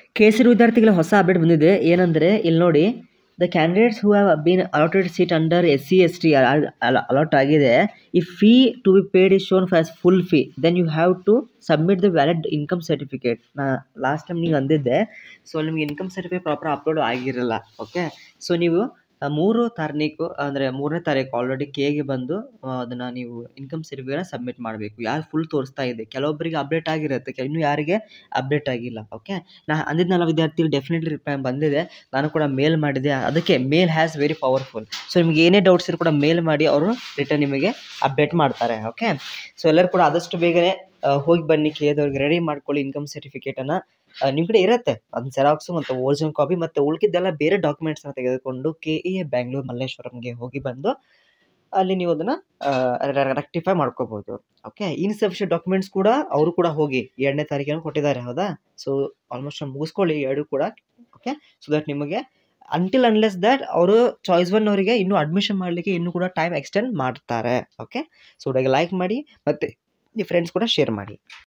ಕೇಸರಿ ವಿದ್ಯಾರ್ಥಿಗಳ ಹೊಸ ಅಪ್ಡೇಟ್ ಬಂದಿದೆ ಏನಂದರೆ ಇಲ್ಲಿ ನೋಡಿ the candidates who have been allotted seat under S C S T allot ಆಗಿದೆ ಈ fee to be paid is shown as full fee then you have to submit the valid income certificate ನಾ last time ನೀವು ಅಂದಿದ್ದೆ so ನಿಮಗೆ income certificate proper upload ಆಗಿರಲ್ಲ okay so ನೀವು ಆ, ಮೂರು ತಾರೀಕು ಅಂದರೆ ಮೂರನೇ ತಾರೀಕು ಆಲ್ರೆಡಿ ಕೆಗೆ ಬಂದು ಅದನ್ನು ನೀವು ಇನ್ಕಮ್ ಸರ್ಟಿಫಿಕೇಟ್ನ ಸಬ್ಮಿಟ್ ಮಾಡಬೇಕು ಯಾರು ಫುಲ್ ತೋರಿಸ್ತಾ ಇದೆ ಕೆಲವೊಬ್ಬರಿಗೆ ಅಪ್ಡೇಟ್ ಆಗಿರುತ್ತೆ ಕೆ- ಇನ್ನು ಯಾರಿಗೆ ಅಪ್ಡೇಟ್ ಆಗಿಲ್ಲ ಓಕೆ ನಾ ಅಂದಿದ್ನಲ್ಲ ವಿದ್ಯಾರ್ಥಿಗಳು ಡೆಫಿನೆಟ್ಲಿ ರಿಪ್ಲೈ ಬಂದಿದೆ ನಾನು ಕೂಡ ಮೇಲ್ ಮಾಡಿದೆ ಅದಕ್ಕೆ mail has very powerful so ನಿಮಗೆ ಏನೇ ಡೌಟ್ಸ್ ಇದ್ರು ಕೂಡ ಮೇಲ್ ಮಾಡಿ ಅವರು ರಿಟರ್ನ್ ನಿಮಗೆ ಅಪ್ಡೇಟ್ ಮಾಡ್ತಾರೆ ಓಕೆ ಸೊ ಎಲ್ಲರೂ ಕೂಡ ಆದಷ್ಟು ಬೇಗನೆ ಆ, ಹೋಗಿ ಬನ್ನಿ ಕೇದವ್ರಿಗೆ ರೆಡಿ ಮಾಡ್ಕೊಳ್ಳಿ ಇನ್ಕಮ್ ಸರ್ಟಿಫಿಕೇಟನ್ನು ನಿಮ್ಮ ಕಡೆ ಇರುತ್ತೆ ಅದನ್ನ ಜೆರಾಕ್ಸು ಮತ್ತು ಒರಿಜಿನಲ್ ಕಾಪಿ ಮತ್ತು ಉಳಿದಿದ್ದೆಲ್ಲ ಬೇರೆ ಡಾಕ್ಯುಮೆಂಟ್ಸ್ನ ತೆಗೆದುಕೊಂಡು ಕೆ ಇ ಎ ಬ್ಯಾಂಗ್ಳೂರು ಮಲ್ಲೇಶ್ವರಂಗೆ ಹೋಗಿ ಬಂದು ಅಲ್ಲಿ ನೀವು ಅದನ್ನು ರೆಕ್ಟಿಫೈ ಮಾಡ್ಕೋಬೋದು ಓಕೆ ಇನ್ಸಫಿಷಿಯಂಟ್ ಡಾಕ್ಯುಮೆಂಟ್ಸ್ ಕೂಡ ಅವರು ಕೂಡ ಹೋಗಿ ಎರಡನೇ ತಾರೀಕಿನ ಕೊಟ್ಟಿದ್ದಾರೆ ಹೌದಾ ಸೊ ಆಲ್ಮೋಸ್ಟ್ ಮುಗಿಸ್ಕೊಳ್ಳಿ ಎರಡು ಕೂಡ ಓಕೆ ಸೊ ದಟ್ ನಿಮಗೆ ಅಂಟಿಲ್ ಅನ್ಲೆಸ್ ದಟ್ ಅವರು ಚಾಯ್ಸ್ ಒನ್ ಅವರಿಗೆ ಇನ್ನೂ ಅಡ್ಮಿಷನ್ ಮಾಡಲಿಕ್ಕೆ ಇನ್ನೂ ಕೂಡ ಟೈಮ್ ಎಕ್ಸ್ಟೆಂಡ್ ಮಾಡ್ತಾರೆ ಓಕೆ ಸೊ ಲೈಕ್ ಮಾಡಿ ಮತ್ತು ನಿಮ್ಮ ಫ್ರೆಂಡ್ಸ್ ಕೂಡ ಶೇರ್ ಮಾಡಿ